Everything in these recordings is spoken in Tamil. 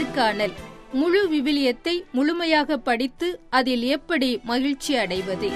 நேர்காணல் முழு விவிலியத்தை முழுமையாக படித்து அதில் எப்படி மகிழ்ச்சி அடைவது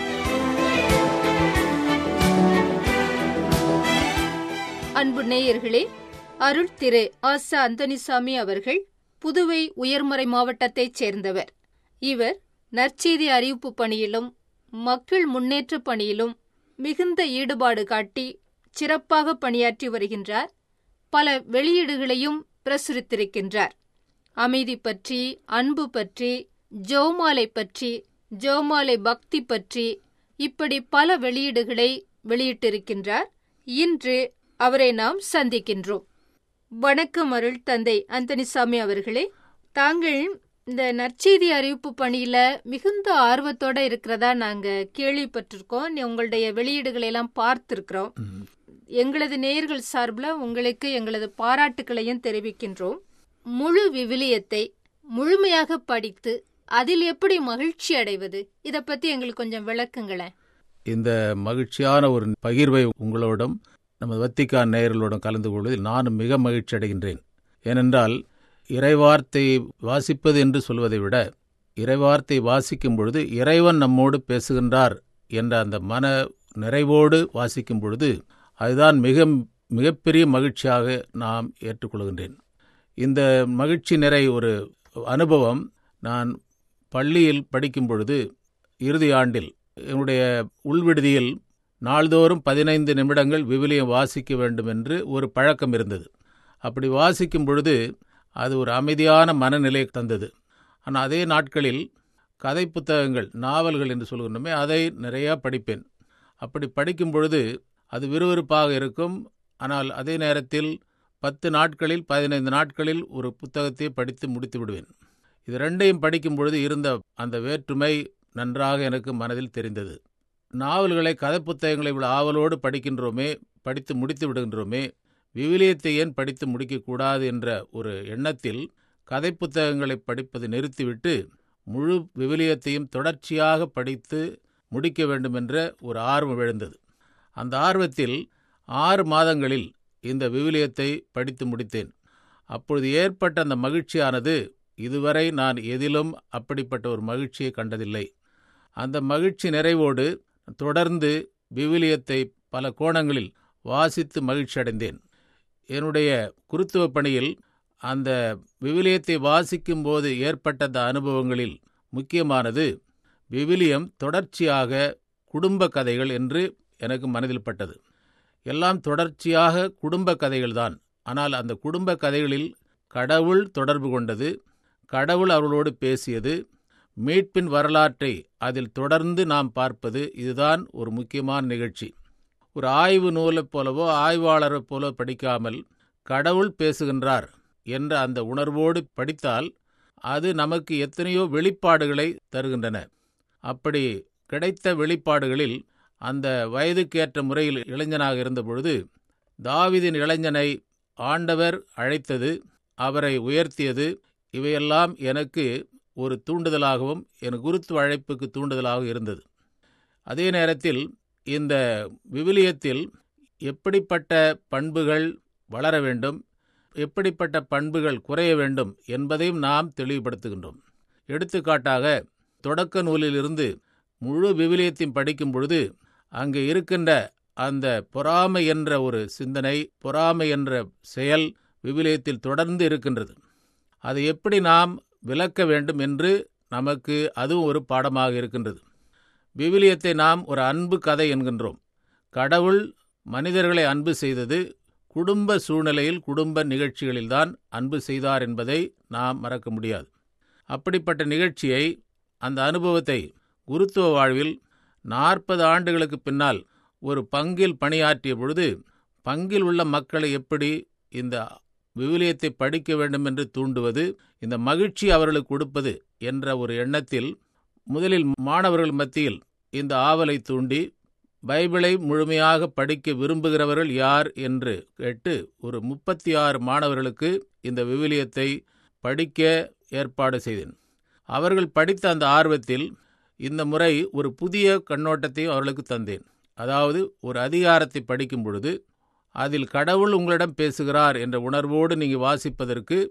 அன்பு நேயர்களே அருள் திரு ஆசா அந்தனிசாமி அவர்கள் புதுவை உயர்மறை மாவட்டத்தைச் சேர்ந்தவர் இவர் நற்செய்தி அறிவிப்பு பணியிலும் மக்கள் முன்னேற்ற பணியிலும் மிகுந்த ஈடுபாடு காட்டி சிறப்பாக பணியாற்றி வருகின்றார் பல வெளியீடுகளையும் பிரசுரித்திருக்கின்றார் அமைதி பற்றி அன்பு பற்றி ஜோமாலை பற்றி ஜோமாலை பக்தி பற்றி இப்படி பல வெளியீடுகளை வெளியிட்டிருக்கின்றார் இன்று அவரை நாம் சந்திக்கின்றோம் வணக்கம் அருள் தந்தை அந்தனிசாமி அவர்களே தாங்கள் இந்த நற்செய்தி அறிவிப்பு பணியில மிகுந்த ஆர்வத்தோட இருக்கிறதா நாங்க கேள்விப்பட்டிருக்கோம் நீ உங்களுடைய வெளியீடுகளை எல்லாம் பார்த்திருக்கிறோம் எங்களது நேயர்கள் சார்பில் உங்களுக்கு எங்களது பாராட்டுக்களையும் தெரிவிக்கின்றோம் முழு விவிலியத்தை முழுமையாக படித்து அதில் எப்படி மகிழ்ச்சி அடைவது இத பத்தி எங்களுக்கு கொஞ்சம் விளக்குங்களேன் இந்த மகிழ்ச்சியான ஒரு பகிர்வை உங்களோடும் நமது வத்திக்கான் நேயர்களோடும் கலந்து கொள்வதில் நானும் மிக மகிழ்ச்சி அடைகின்றேன் ஏனென்றால் இறைவார்த்தை வாசிப்பது என்று சொல்வதை விட இறைவார்த்தை வாசிக்கும் பொழுது இறைவன் நம்மோடு பேசுகின்றார் என்ற அந்த மன நிறைவோடு வாசிக்கும் பொழுது அதுதான் மிக மிகப்பெரிய மகிழ்ச்சியாக நாம் ஏற்றுக்கொள்கின்றேன் இந்த மகிழ்ச்சி நிறை ஒரு அனுபவம் நான் பள்ளியில் படிக்கும் பொழுது இறுதி ஆண்டில் என்னுடைய உள்விடுதியில் நாள்தோறும் பதினைந்து நிமிடங்கள் விவிலியம் வாசிக்க வேண்டும் என்று ஒரு பழக்கம் இருந்தது அப்படி வாசிக்கும் பொழுது அது ஒரு அமைதியான மனநிலை தந்தது ஆனால் அதே நாட்களில் கதை புத்தகங்கள் நாவல்கள் என்று சொல்கின்றோமே அதை நிறையா படிப்பேன் அப்படி படிக்கும் பொழுது அது விறுவிறுப்பாக இருக்கும் ஆனால் அதே நேரத்தில் பத்து நாட்களில் பதினைந்து நாட்களில் ஒரு புத்தகத்தை படித்து முடித்து விடுவேன் இது ரெண்டையும் படிக்கும் பொழுது இருந்த அந்த வேற்றுமை நன்றாக எனக்கு மனதில் தெரிந்தது நாவல்களை கதை புத்தகங்களை இவ்வளவு ஆவலோடு படிக்கின்றோமே படித்து முடித்து விடுகின்றோமே விவிலியத்தை ஏன் படித்து முடிக்கக்கூடாது என்ற ஒரு எண்ணத்தில் கதை புத்தகங்களை படிப்பதை நிறுத்திவிட்டு முழு விவிலியத்தையும் தொடர்ச்சியாக படித்து முடிக்க வேண்டும் என்ற ஒரு ஆர்வம் எழுந்தது அந்த ஆர்வத்தில் ஆறு மாதங்களில் இந்த விவிலியத்தை படித்து முடித்தேன் அப்பொழுது ஏற்பட்ட அந்த மகிழ்ச்சியானது இதுவரை நான் எதிலும் அப்படிப்பட்ட ஒரு மகிழ்ச்சியை கண்டதில்லை அந்த மகிழ்ச்சி நிறைவோடு தொடர்ந்து விவிலியத்தை பல கோணங்களில் வாசித்து மகிழ்ச்சி அடைந்தேன் என்னுடைய குருத்துவ பணியில் அந்த விவிலியத்தை வாசிக்கும் போது ஏற்பட்ட அந்த அனுபவங்களில் முக்கியமானது விவிலியம் தொடர்ச்சியாக குடும்ப கதைகள் என்று எனக்கு மனதில் பட்டது எல்லாம் தொடர்ச்சியாக குடும்ப கதைகள்தான் ஆனால் அந்த குடும்ப கதைகளில் கடவுள் தொடர்பு கொண்டது கடவுள் அவர்களோடு பேசியது மீட்பின் வரலாற்றை அதில் தொடர்ந்து நாம் பார்ப்பது இதுதான் ஒரு முக்கியமான நிகழ்ச்சி ஒரு ஆய்வு நூலைப் போலவோ ஆய்வாளரைப் போல படிக்காமல் கடவுள் பேசுகின்றார் என்ற அந்த உணர்வோடு படித்தால் அது நமக்கு எத்தனையோ வெளிப்பாடுகளை தருகின்றன அப்படி கிடைத்த வெளிப்பாடுகளில் அந்த வயதுக்கேற்ற முறையில் இளைஞனாக இருந்தபொழுது தாவிதின் இளைஞனை ஆண்டவர் அழைத்தது அவரை உயர்த்தியது இவையெல்லாம் எனக்கு ஒரு தூண்டுதலாகவும் என் குருத்துவ அழைப்புக்கு தூண்டுதலாக இருந்தது அதே நேரத்தில் இந்த விவிலியத்தில் எப்படிப்பட்ட பண்புகள் வளர வேண்டும் எப்படிப்பட்ட பண்புகள் குறைய வேண்டும் என்பதையும் நாம் தெளிவுபடுத்துகின்றோம் எடுத்துக்காட்டாக தொடக்க நூலிலிருந்து முழு விவிலியத்தையும் படிக்கும் பொழுது அங்கே இருக்கின்ற அந்த பொறாமை என்ற ஒரு சிந்தனை பொறாமை என்ற செயல் விவிலியத்தில் தொடர்ந்து இருக்கின்றது அதை எப்படி நாம் விளக்க வேண்டும் என்று நமக்கு அதுவும் ஒரு பாடமாக இருக்கின்றது விவிலியத்தை நாம் ஒரு அன்பு கதை என்கின்றோம் கடவுள் மனிதர்களை அன்பு செய்தது குடும்ப சூழ்நிலையில் குடும்ப நிகழ்ச்சிகளில்தான் அன்பு செய்தார் என்பதை நாம் மறக்க முடியாது அப்படிப்பட்ட நிகழ்ச்சியை அந்த அனுபவத்தை குருத்துவ வாழ்வில் நாற்பது ஆண்டுகளுக்கு பின்னால் ஒரு பங்கில் பணியாற்றிய பொழுது பங்கில் உள்ள மக்களை எப்படி இந்த விவிலியத்தை படிக்க வேண்டும் என்று தூண்டுவது இந்த மகிழ்ச்சி அவர்களுக்கு கொடுப்பது என்ற ஒரு எண்ணத்தில் முதலில் மாணவர்கள் மத்தியில் இந்த ஆவலை தூண்டி பைபிளை முழுமையாக படிக்க விரும்புகிறவர்கள் யார் என்று கேட்டு ஒரு முப்பத்தி ஆறு மாணவர்களுக்கு இந்த விவிலியத்தை படிக்க ஏற்பாடு செய்தேன் அவர்கள் படித்த அந்த ஆர்வத்தில் இந்த முறை ஒரு புதிய கண்ணோட்டத்தையும் அவர்களுக்கு தந்தேன் அதாவது ஒரு அதிகாரத்தை படிக்கும் பொழுது அதில் கடவுள் உங்களிடம் பேசுகிறார் என்ற உணர்வோடு நீங்கள் வாசிப்பதற்கு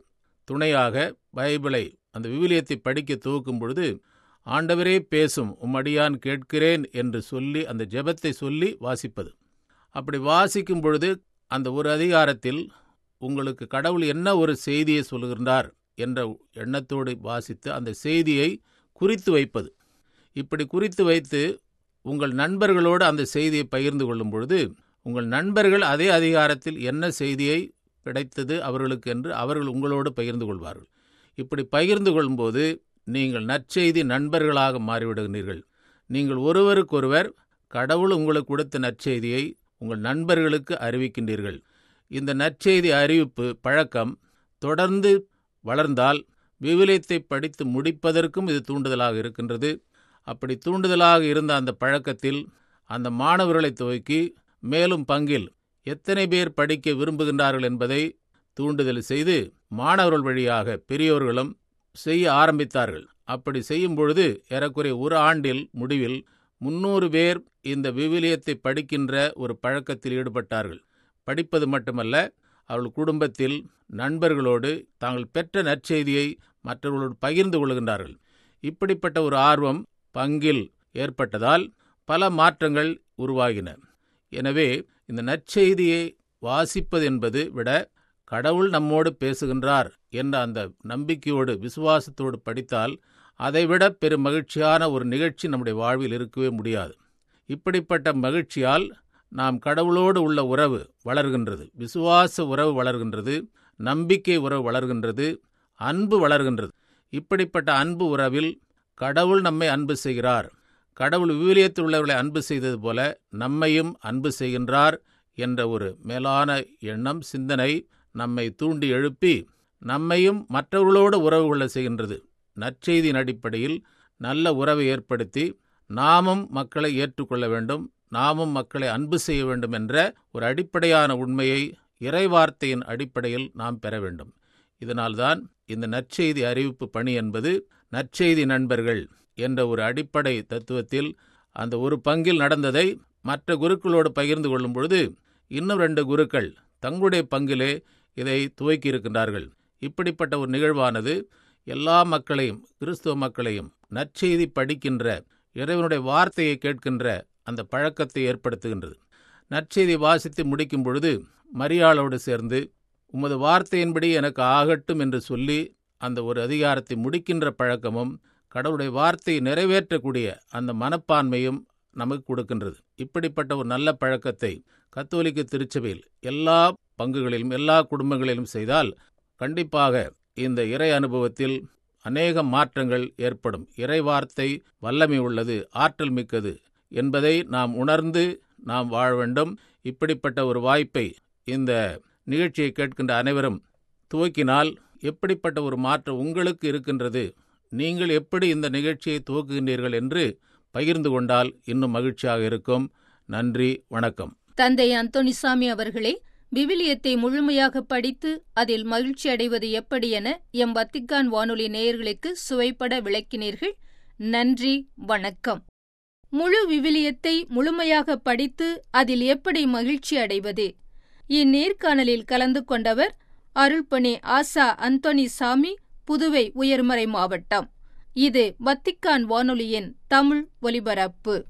துணையாக பைபிளை அந்த விவிலியத்தை படிக்க துவக்கும் பொழுது ஆண்டவரே பேசும் உம்மடியான் கேட்கிறேன் என்று சொல்லி அந்த ஜெபத்தை சொல்லி வாசிப்பது அப்படி வாசிக்கும் பொழுது அந்த ஒரு அதிகாரத்தில் உங்களுக்கு கடவுள் என்ன ஒரு செய்தியை சொல்கின்றார் என்ற எண்ணத்தோடு வாசித்து அந்த செய்தியை குறித்து வைப்பது இப்படி குறித்து வைத்து உங்கள் நண்பர்களோடு அந்த செய்தியை பகிர்ந்து கொள்ளும் பொழுது உங்கள் நண்பர்கள் அதே அதிகாரத்தில் என்ன செய்தியை கிடைத்தது அவர்களுக்கு என்று அவர்கள் உங்களோடு பகிர்ந்து கொள்வார்கள் இப்படி பகிர்ந்து கொள்ளும்போது நீங்கள் நற்செய்தி நண்பர்களாக மாறிவிடுகிறீர்கள் நீங்கள் ஒருவருக்கொருவர் கடவுள் உங்களுக்கு கொடுத்த நற்செய்தியை உங்கள் நண்பர்களுக்கு அறிவிக்கின்றீர்கள் இந்த நற்செய்தி அறிவிப்பு பழக்கம் தொடர்ந்து வளர்ந்தால் விவிலியத்தை படித்து முடிப்பதற்கும் இது தூண்டுதலாக இருக்கின்றது அப்படி தூண்டுதலாக இருந்த அந்த பழக்கத்தில் அந்த மாணவர்களை துவக்கி மேலும் பங்கில் எத்தனை பேர் படிக்க விரும்புகின்றார்கள் என்பதை தூண்டுதல் செய்து மாணவர்கள் வழியாக பெரியோர்களும் செய்ய ஆரம்பித்தார்கள் அப்படி செய்யும் பொழுது ஏறக்குறைய ஒரு ஆண்டில் முடிவில் முன்னூறு பேர் இந்த விவிலியத்தை படிக்கின்ற ஒரு பழக்கத்தில் ஈடுபட்டார்கள் படிப்பது மட்டுமல்ல அவர்கள் குடும்பத்தில் நண்பர்களோடு தாங்கள் பெற்ற நற்செய்தியை மற்றவர்களோடு பகிர்ந்து கொள்கின்றார்கள் இப்படிப்பட்ட ஒரு ஆர்வம் பங்கில் ஏற்பட்டதால் பல மாற்றங்கள் உருவாகின எனவே இந்த நற்செய்தியை வாசிப்பது என்பது விட கடவுள் நம்மோடு பேசுகின்றார் என்ற அந்த நம்பிக்கையோடு விசுவாசத்தோடு படித்தால் அதைவிட பெரும் மகிழ்ச்சியான ஒரு நிகழ்ச்சி நம்முடைய வாழ்வில் இருக்கவே முடியாது இப்படிப்பட்ட மகிழ்ச்சியால் நாம் கடவுளோடு உள்ள உறவு வளர்கின்றது விசுவாச உறவு வளர்கின்றது நம்பிக்கை உறவு வளர்கின்றது அன்பு வளர்கின்றது இப்படிப்பட்ட அன்பு உறவில் கடவுள் நம்மை அன்பு செய்கிறார் கடவுள் விவிலியத்தில் உள்ளவர்களை அன்பு செய்தது போல நம்மையும் அன்பு செய்கின்றார் என்ற ஒரு மேலான எண்ணம் சிந்தனை நம்மை தூண்டி எழுப்பி நம்மையும் மற்றவர்களோடு உறவு கொள்ள செய்கின்றது நற்செய்தியின் அடிப்படையில் நல்ல உறவை ஏற்படுத்தி நாமும் மக்களை ஏற்றுக்கொள்ள வேண்டும் நாமும் மக்களை அன்பு செய்ய வேண்டும் என்ற ஒரு அடிப்படையான உண்மையை இறைவார்த்தையின் அடிப்படையில் நாம் பெற வேண்டும் இதனால்தான் இந்த நற்செய்தி அறிவிப்பு பணி என்பது நற்செய்தி நண்பர்கள் என்ற ஒரு அடிப்படை தத்துவத்தில் அந்த ஒரு பங்கில் நடந்ததை மற்ற குருக்களோடு பகிர்ந்து கொள்ளும் பொழுது இன்னும் ரெண்டு குருக்கள் தங்களுடைய பங்கிலே இதை துவக்கியிருக்கின்றார்கள் இப்படிப்பட்ட ஒரு நிகழ்வானது எல்லா மக்களையும் கிறிஸ்துவ மக்களையும் நற்செய்தி படிக்கின்ற இறைவனுடைய வார்த்தையை கேட்கின்ற அந்த பழக்கத்தை ஏற்படுத்துகின்றது நற்செய்தி வாசித்து முடிக்கும் பொழுது மரியாளோடு சேர்ந்து உமது வார்த்தையின்படி எனக்கு ஆகட்டும் என்று சொல்லி அந்த ஒரு அதிகாரத்தை முடிக்கின்ற பழக்கமும் கடவுளுடைய வார்த்தையை நிறைவேற்றக்கூடிய அந்த மனப்பான்மையும் நமக்கு கொடுக்கின்றது இப்படிப்பட்ட ஒரு நல்ல பழக்கத்தை கத்தோலிக்க திருச்சபையில் எல்லா பங்குகளிலும் எல்லா குடும்பங்களிலும் செய்தால் கண்டிப்பாக இந்த இறை அனுபவத்தில் அநேக மாற்றங்கள் ஏற்படும் இறை வார்த்தை வல்லமை உள்ளது ஆற்றல் மிக்கது என்பதை நாம் உணர்ந்து நாம் வாழ வேண்டும் இப்படிப்பட்ட ஒரு வாய்ப்பை இந்த நிகழ்ச்சியை கேட்கின்ற அனைவரும் துவக்கினால் எப்படிப்பட்ட ஒரு மாற்றம் உங்களுக்கு இருக்கின்றது நீங்கள் எப்படி இந்த நிகழ்ச்சியை துவக்குகின்றீர்கள் என்று பகிர்ந்து கொண்டால் இன்னும் மகிழ்ச்சியாக இருக்கும் நன்றி வணக்கம் தந்தை அந்தோனிசாமி அவர்களே விவிலியத்தை முழுமையாக படித்து அதில் மகிழ்ச்சி அடைவது எப்படி என எம் வத்திக்கான் வானொலி நேயர்களுக்கு சுவைப்பட விளக்கினீர்கள் நன்றி வணக்கம் முழு விவிலியத்தை முழுமையாக படித்து அதில் எப்படி மகிழ்ச்சி அடைவது இந்நேர்காணலில் கலந்து கொண்டவர் அருள்பணி ஆசா அந்தோனி சாமி புதுவை உயர்மறை மாவட்டம் இது வத்திக்கான் வானொலியின் தமிழ் ஒலிபரப்பு